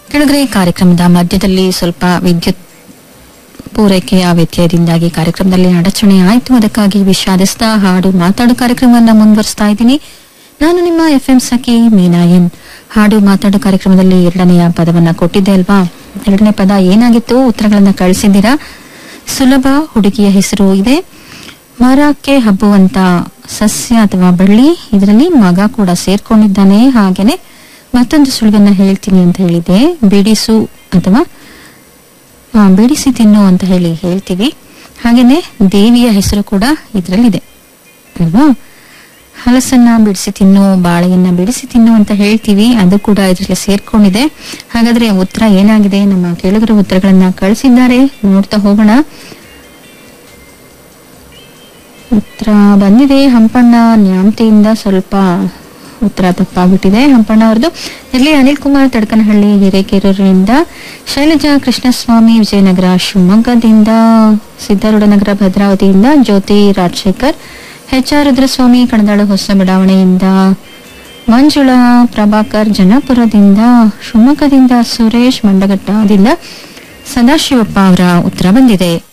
ಕೆಳಗಡೆ ಕಾರ್ಯಕ್ರಮದ ಮಧ್ಯದಲ್ಲಿ ಸ್ವಲ್ಪ ವಿದ್ಯುತ್ ಪೂರೈಕೆಯ ವ್ಯತ್ಯಯದಿಂದಾಗಿ ಕಾರ್ಯಕ್ರಮದಲ್ಲಿ ಅಡಚಣೆ ಆಯಿತು ಅದಕ್ಕಾಗಿ ವಿಷಾದಿಸ್ತಾ ಹಾಡು ಮಾತಾಡು ಕಾರ್ಯಕ್ರಮವನ್ನು ಮುಂದುವರಿಸ್ತಾ ಇದ್ದೀನಿ ನಾನು ನಿಮ್ಮ ಎಫ್ ಎಂ ಸಖಿ ಮೀನಾ ಎನ್ ಹಾಡು ಮಾತಾಡು ಕಾರ್ಯಕ್ರಮದಲ್ಲಿ ಎರಡನೆಯ ಪದವನ್ನ ಕೊಟ್ಟಿದ್ದೆ ಅಲ್ವಾ ಎರಡನೇ ಪದ ಏನಾಗಿತ್ತು ಉತ್ತರಗಳನ್ನ ಕಳಿಸಿದ್ದೀರಾ ಸುಲಭ ಹುಡುಗಿಯ ಹೆಸರು ಇದೆ ಮರಕ್ಕೆ ಹಬ್ಬುವಂತ ಸಸ್ಯ ಅಥವಾ ಬಳ್ಳಿ ಇದರಲ್ಲಿ ಮಗ ಕೂಡ ಸೇರ್ಕೊಂಡಿದ್ದಾನೆ ಹಾಗೇನೆ ಮತ್ತೊಂದು ಸುಳಿವನ್ನ ಹೇಳ್ತೀನಿ ಅಂತ ಹೇಳಿದೆ ಬಿಡಿಸು ಅಥವಾ ಆ, ಬಿಡಿಸಿ ತಿನ್ನು ಅಂತ ಹೇಳಿ ಹೇಳ್ತೀವಿ ಹಾಗೇನೆ ದೇವಿಯ ಹೆಸರು ಕೂಡ ಇದರಲ್ಲಿದೆ ಅಲ್ವಾ ಹಲಸನ್ನ ಬಿಡಿಸಿ ತಿನ್ನು ಬಾಳೆಯನ್ನ ಬಿಡಿಸಿ ತಿನ್ನು ಅಂತ ಹೇಳ್ತೀವಿ ಅದು ಕೂಡ ಇದರಲ್ಲಿ ಸೇರ್ಕೊಂಡಿದೆ ಹಾಗಾದ್ರೆ ಉತ್ತರ ಏನಾಗಿದೆ ನಮ್ಮ ಕೇಳುಗರ ಉತ್ತರಗಳನ್ನ ಕಳಿಸಿದ್ದಾರೆ ನೋಡ್ತಾ ಹೋಗೋಣ ಉತ್ತರ ಬಂದಿದೆ ಹಂಪಣ್ಣ ನ್ಯಾಮತಿಯಿಂದ ಸ್ವಲ್ಪ ಉತ್ತರ ತಪ್ಪಾಗ್ಬಿಟ್ಟಿದೆ ಹಂಪಣ್ಣ ಅವ್ರದ್ದು ಇಲ್ಲಿ ಅನಿಲ್ ಕುಮಾರ್ ತಡಕನಹಳ್ಳಿ ಹಿರೇಕೆರೂರಿನಿಂದ ಶೈಲಜಾ ಕೃಷ್ಣಸ್ವಾಮಿ ವಿಜಯನಗರ ಶಿವಮೊಗ್ಗದಿಂದ ಸಿದ್ದಾರೂಢನಗರ ಭದ್ರಾವತಿಯಿಂದ ಜ್ಯೋತಿ ರಾಜಶೇಖರ್ ಎಚ್ ಆರ್ ರುದ್ರಸ್ವಾಮಿ ಕಣದಾಳು ಹೊಸ ಬಡಾವಣೆಯಿಂದ ಮಂಜುಳಾ ಪ್ರಭಾಕರ್ ಜನಾಪುರದಿಂದ ಶಿವಮೊಗ್ಗದಿಂದ ಸುರೇಶ್ ಮಂಡಗಟ್ಟದಿಂದ ಸದಾಶಿವಪ್ಪ ಅವರ ಉತ್ತರ ಬಂದಿದೆ